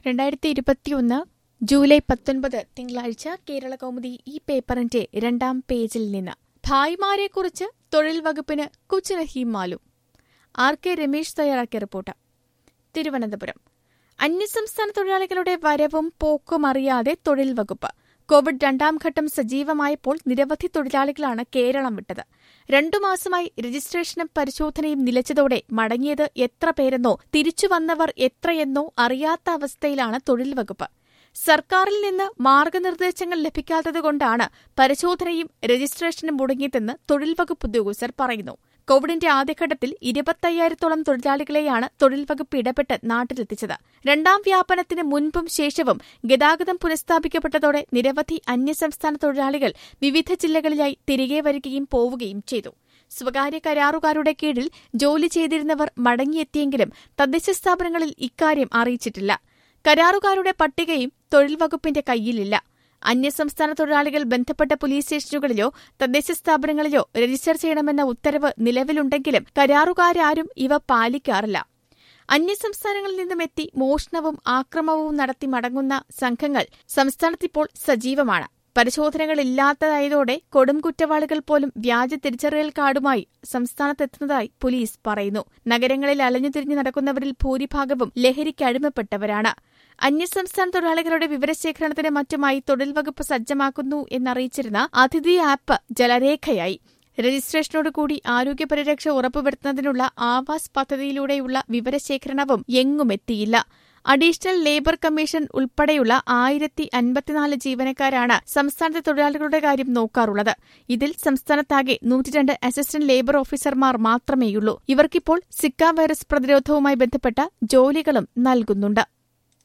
രണ്ടായിരത്തി ഇരുപത്തിയൊന്ന് ജൂലൈ പത്തൊൻപത് തിങ്കളാഴ്ച കേരള കൗമുദി ഈ പേപ്പറിന്റെ രണ്ടാം പേജിൽ നിന്ന് ഭായിമാരെക്കുറിച്ച് തൊഴിൽ വകുപ്പിന് കുച്ച് നഹീം മാലും ആർ കെ രമേശ് തയ്യാറാക്കിയ റിപ്പോർട്ട് തിരുവനന്തപുരം അന്യസംസ്ഥാന തൊഴിലാളികളുടെ വരവും പോക്കും അറിയാതെ തൊഴിൽ വകുപ്പ് കോവിഡ് രണ്ടാം ഘട്ടം സജീവമായപ്പോൾ നിരവധി തൊഴിലാളികളാണ് കേരളം വിട്ടത് രണ്ടു മാസമായി രജിസ്ട്രേഷനും പരിശോധനയും നിലച്ചതോടെ മടങ്ങിയത് എത്ര പേരെന്നോ തിരിച്ചുവന്നവർ എത്രയെന്നോ അറിയാത്ത അവസ്ഥയിലാണ് തൊഴിൽ വകുപ്പ് സർക്കാരിൽ നിന്ന് മാർഗനിർദ്ദേശങ്ങൾ ലഭിക്കാത്തതുകൊണ്ടാണ് പരിശോധനയും രജിസ്ട്രേഷനും മുടങ്ങിയതെന്ന് തൊഴിൽ വകുപ്പ് ഉദ്യോഗസ്ഥർ പറയുന്നു കോവിഡിന്റെ ആദ്യഘട്ടത്തിൽ ഇരുപത്തയ്യായിരത്തോളം തൊഴിലാളികളെയാണ് തൊഴിൽ വകുപ്പ് ഇടപെട്ട് നാട്ടിലെത്തിച്ചത് രണ്ടാം വ്യാപനത്തിന് മുൻപും ശേഷവും ഗതാഗതം പുനഃസ്ഥാപിക്കപ്പെട്ടതോടെ നിരവധി അന്യസംസ്ഥാന തൊഴിലാളികൾ വിവിധ ജില്ലകളിലായി തിരികെ വരികയും പോവുകയും ചെയ്തു സ്വകാര്യ കരാറുകാരുടെ കീഴിൽ ജോലി ചെയ്തിരുന്നവർ മടങ്ങിയെത്തിയെങ്കിലും തദ്ദേശ സ്ഥാപനങ്ങളിൽ ഇക്കാര്യം അറിയിച്ചിട്ടില്ല കരാറുകാരുടെ പട്ടികയും തൊഴിൽ വകുപ്പിന്റെ കയ്യിലില്ല അന്യസംസ്ഥാന തൊഴിലാളികൾ ബന്ധപ്പെട്ട പോലീസ് സ്റ്റേഷനുകളിലോ തദ്ദേശ സ്ഥാപനങ്ങളിലോ രജിസ്റ്റർ ചെയ്യണമെന്ന ഉത്തരവ് നിലവിലുണ്ടെങ്കിലും കരാറുകാരാരും ഇവ പാലിക്കാറില്ല അന്യസംസ്ഥാനങ്ങളിൽ നിന്നും എത്തി മോഷണവും ആക്രമണവും നടത്തി മടങ്ങുന്ന സംഘങ്ങൾ സംസ്ഥാനത്തിപ്പോൾ സജീവമാണ് പരിശോധനകളില്ലാത്തതായതോടെ കൊടും കുറ്റവാളികൾ പോലും വ്യാജ തിരിച്ചറിയൽ കാർഡുമായി സംസ്ഥാനത്തെത്തുന്നതായി പോലീസ് പറയുന്നു നഗരങ്ങളിൽ അലഞ്ഞുതിരിഞ്ഞു നടക്കുന്നവരിൽ ഭൂരിഭാഗവും ലഹരിക്ക് അടിമപ്പെട്ടവരാണ് അന്യസംസ്ഥാന തൊഴിലാളികളുടെ വിവരശേഖരണത്തിന് മറ്റുമായി തൊഴിൽ വകുപ്പ് സജ്ജമാക്കുന്നു എന്നറിയിച്ചിരുന്ന അതിഥി ആപ്പ് ജലരേഖയായി രജിസ്ട്രേഷനോടുകൂടി ആരോഗ്യ പരിരക്ഷ ഉറപ്പുവരുത്തുന്നതിനുള്ള ആവാസ് പദ്ധതിയിലൂടെയുള്ള വിവരശേഖരണവും എങ്ങുമെത്തിയില്ല അഡീഷണൽ ലേബർ കമ്മീഷൻ ഉൾപ്പെടെയുള്ള ആയിരത്തി അൻപത്തിനാല് ജീവനക്കാരാണ് സംസ്ഥാനത്തെ തൊഴിലാളികളുടെ കാര്യം നോക്കാറുള്ളത് ഇതിൽ സംസ്ഥാനത്താകെ നൂറ്റിരണ്ട് അസിസ്റ്റന്റ് ലേബർ ഓഫീസർമാർ മാത്രമേയുള്ളൂ ഇവർക്കിപ്പോൾ സിക്ക വൈറസ് പ്രതിരോധവുമായി ബന്ധപ്പെട്ട ജോലികളും നൽകുന്നുണ്ട്